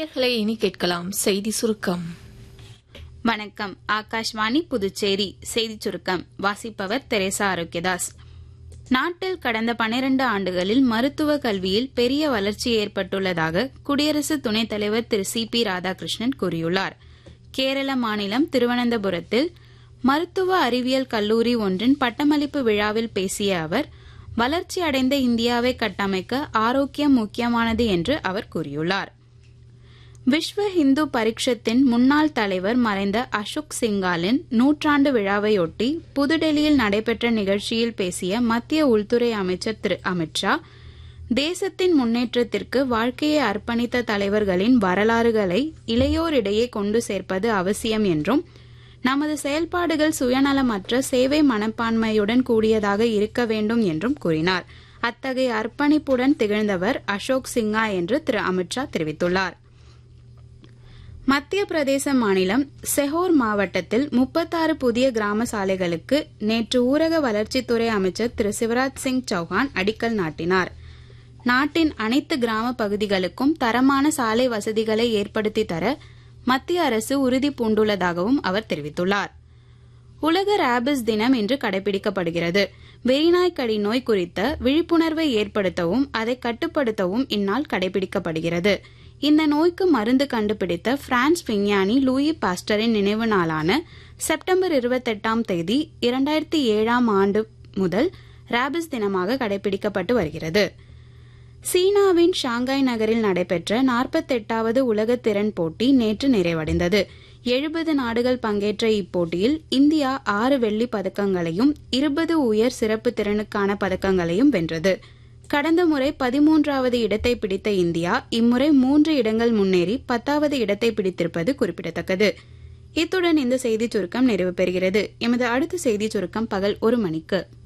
நேயர்களை இனி கேட்கலாம் செய்தி சுருக்கம் வணக்கம் ஆகாஷ்வாணி புதுச்சேரி செய்திச் சுருக்கம் வாசிப்பவர் தெரேசா ஆரோக்கியதாஸ் நாட்டில் கடந்த பனிரண்டு ஆண்டுகளில் மருத்துவ கல்வியில் பெரிய வளர்ச்சி ஏற்பட்டுள்ளதாக குடியரசு துணைத் தலைவர் திரு சி பி ராதாகிருஷ்ணன் கூறியுள்ளார் கேரள மாநிலம் திருவனந்தபுரத்தில் மருத்துவ அறிவியல் கல்லூரி ஒன்றின் பட்டமளிப்பு விழாவில் பேசிய அவர் வளர்ச்சி அடைந்த இந்தியாவை கட்டமைக்க ஆரோக்கியம் முக்கியமானது என்று அவர் கூறியுள்ளார் விஸ்வ இந்து பரிஷத்தின் முன்னாள் தலைவர் மறைந்த அசோக் சிங்காலின் நூற்றாண்டு விழாவையொட்டி புதுடெல்லியில் நடைபெற்ற நிகழ்ச்சியில் பேசிய மத்திய உள்துறை அமைச்சர் திரு அமித்ஷா தேசத்தின் முன்னேற்றத்திற்கு வாழ்க்கையை அர்ப்பணித்த தலைவர்களின் வரலாறுகளை இளையோரிடையே கொண்டு சேர்ப்பது அவசியம் என்றும் நமது செயல்பாடுகள் சுயநலமற்ற சேவை மனப்பான்மையுடன் கூடியதாக இருக்க வேண்டும் என்றும் கூறினார் அத்தகைய அர்ப்பணிப்புடன் திகழ்ந்தவர் அசோக் சிங்கா என்று திரு அமித்ஷா தெரிவித்துள்ளார் மத்திய பிரதேச மாநிலம் செஹோர் மாவட்டத்தில் முப்பத்தாறு புதிய கிராம சாலைகளுக்கு நேற்று ஊரக வளர்ச்சித்துறை அமைச்சர் திரு சிவராஜ் சிங் சௌஹான் அடிக்கல் நாட்டினார் நாட்டின் அனைத்து கிராம பகுதிகளுக்கும் தரமான சாலை வசதிகளை ஏற்படுத்தி தர மத்திய அரசு உறுதி பூண்டுள்ளதாகவும் அவர் தெரிவித்துள்ளார் உலக ரேபிஸ் தினம் இன்று கடைபிடிக்கப்படுகிறது வெறிநாய்க்கடி நோய் குறித்த விழிப்புணர்வை ஏற்படுத்தவும் அதை கட்டுப்படுத்தவும் இந்நாள் கடைபிடிக்கப்படுகிறது இந்த நோய்க்கு மருந்து கண்டுபிடித்த பிரான்ஸ் விஞ்ஞானி லூயி பாஸ்டரின் நினைவு நாளான செப்டம்பர் இருபத்தெட்டாம் தேதி இரண்டாயிரத்தி ஏழாம் ஆண்டு முதல் ரேபிஸ் தினமாக கடைபிடிக்கப்பட்டு வருகிறது சீனாவின் ஷாங்காய் நகரில் நடைபெற்ற நாற்பத்தெட்டாவது உலக திறன் போட்டி நேற்று நிறைவடைந்தது எழுபது நாடுகள் பங்கேற்ற இப்போட்டியில் இந்தியா ஆறு வெள்ளி பதக்கங்களையும் இருபது உயர் சிறப்பு திறனுக்கான பதக்கங்களையும் வென்றது கடந்த முறை பதிமூன்றாவது இடத்தை பிடித்த இந்தியா இம்முறை மூன்று இடங்கள் முன்னேறி பத்தாவது இடத்தை பிடித்திருப்பது குறிப்பிடத்தக்கது இத்துடன் இந்த செய்திச் சுருக்கம் நிறைவு பெறுகிறது எமது அடுத்த செய்திச் சுருக்கம் பகல் ஒரு மணிக்கு